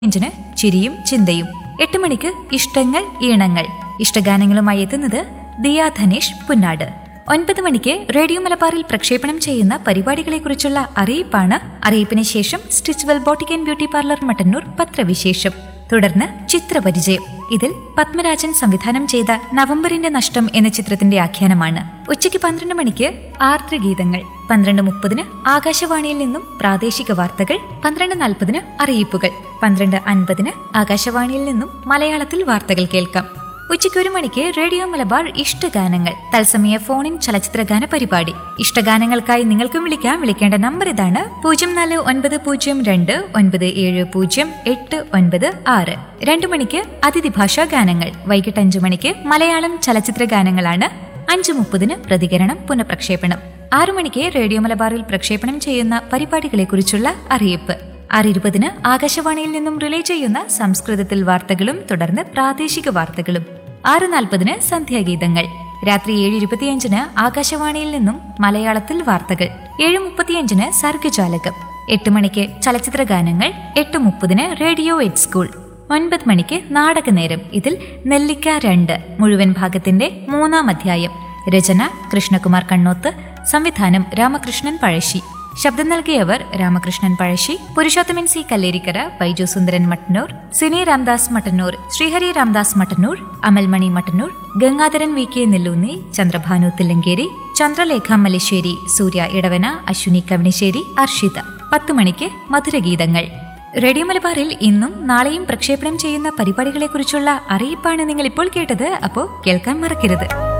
അഞ്ചിന് ചിരിയും ചിന്തയും എട്ട് മണിക്ക് ഇഷ്ടങ്ങൾ ഈണങ്ങൾ ഇഷ്ടഗാനങ്ങളുമായി എത്തുന്നത് ദിയ ധനേഷ് പുന്നാട് ഒൻപത് മണിക്ക് റേഡിയോ മലബാറിൽ പ്രക്ഷേപണം ചെയ്യുന്ന പരിപാടികളെക്കുറിച്ചുള്ള അറിയിപ്പാണ് അറിയിപ്പിന് ശേഷം Stitchwell boutique and beauty parlour Mattannur പത്രവിശേഷം തുടർന്ന് ചിത്രപരിചയം ഇതിൽ പത്മരാജൻ സംവിധാനം ചെയ്ത നവംബറിന്റെ നഷ്ടം എന്ന ചിത്രത്തിന്റെ ആഖ്യാനമാണ് ഉച്ചയ്ക്ക് പന്ത്രണ്ട് മണിക്ക് ആർദ്രഗീതങ്ങൾ പന്ത്രണ്ട് മുപ്പതിന് ആകാശവാണിയിൽ നിന്നും പ്രാദേശിക വാർത്തകൾ പന്ത്രണ്ട് നാൽപ്പതിന് അറിയിപ്പുകൾ പന്ത്രണ്ട് അൻപതിന് ആകാശവാണിയിൽ നിന്നും മലയാളത്തിൽ വാർത്തകൾ കേൾക്കാം ഉച്ചയ്ക്ക് ഒരു മണിക്ക് റേഡിയോ മലബാർ ഇഷ്ടഗാനങ്ങൾ തത്സമയ ഫോണിൻ ചലച്ചിത്രഗാന പരിപാടി ഇഷ്ടഗാനങ്ങൾക്കായി നിങ്ങൾക്കും വിളിക്കാം വിളിക്കേണ്ട നമ്പർ ഇതാണ് പൂജ്യം നാല് ഒൻപത് പൂജ്യം രണ്ട് ഒൻപത് ഏഴ് പൂജ്യം എട്ട് ഒൻപത് ആറ് രണ്ടു മണിക്ക് അതിഥി ഭാഷാ ഗാനങ്ങൾ വൈകിട്ട് അഞ്ചു മണിക്ക് മലയാളം ചലച്ചിത്ര ഗാനങ്ങളാണ് അഞ്ചു മുപ്പതിന് പ്രതികരണം പുനഃപ്രക്ഷേപണം ആറു മണിക്ക് റേഡിയോ മലബാറിൽ പ്രക്ഷേപണം ചെയ്യുന്ന പരിപാടികളെക്കുറിച്ചുള്ള അറിയിപ്പ് ആറ് ഇരുപതിന് ആകാശവാണിയിൽ നിന്നും റിലേ ചെയ്യുന്ന സംസ്കൃതത്തിൽ വാർത്തകളും തുടർന്ന് പ്രാദേശിക വാർത്തകളും ആറ് നാൽപ്പതിന് സന്ധ്യാഗീതങ്ങൾ രാത്രി ഏഴ് ഇരുപത്തിയഞ്ചിന് ആകാശവാണിയിൽ നിന്നും മലയാളത്തിൽ വാർത്തകൾ ഏഴ് മുപ്പത്തിയഞ്ചിന് സർഗജാലകം എട്ട് മണിക്ക് ചലച്ചിത്ര ഗാനങ്ങൾ എട്ട് മുപ്പതിന് റേഡിയോ എറ്റ് സ്കൂൾ ഒൻപത് മണിക്ക് നാടകനേരം ഇതിൽ നെല്ലിക്ക രണ്ട് മുഴുവൻ ഭാഗത്തിന്റെ മൂന്നാം അധ്യായം രചന കൃഷ്ണകുമാർ കണ്ണോത്ത് സംവിധാനം രാമകൃഷ്ണൻ പഴശ്ശി ശബ്ദം നൽകിയവർ Ramakrishnan Pazhassi Purushothaman C Kallerikkara Baiju Sundaran Mattannur Sini Ramdas Mattannur Sreehari Ramdas Mattannur Amalmani Mattannur Gangadharan V K Nelloonni Chandrabhanu Thillankeri Chandralekha Mallissery Surya Edavana Aswini Kavanissery Arshitha പത്ത് മണിക്ക് മധുരഗീതങ്ങൾ റേഡിയോ മലബാറിൽ ഇന്നും നാളെയും പ്രക്ഷേപണം ചെയ്യുന്ന പരിപാടികളെക്കുറിച്ചുള്ള അറിയിപ്പാണ് നിങ്ങൾ ഇപ്പോൾ കേട്ടത് അപ്പോൾ കേൾക്കാൻ മറക്കരുത്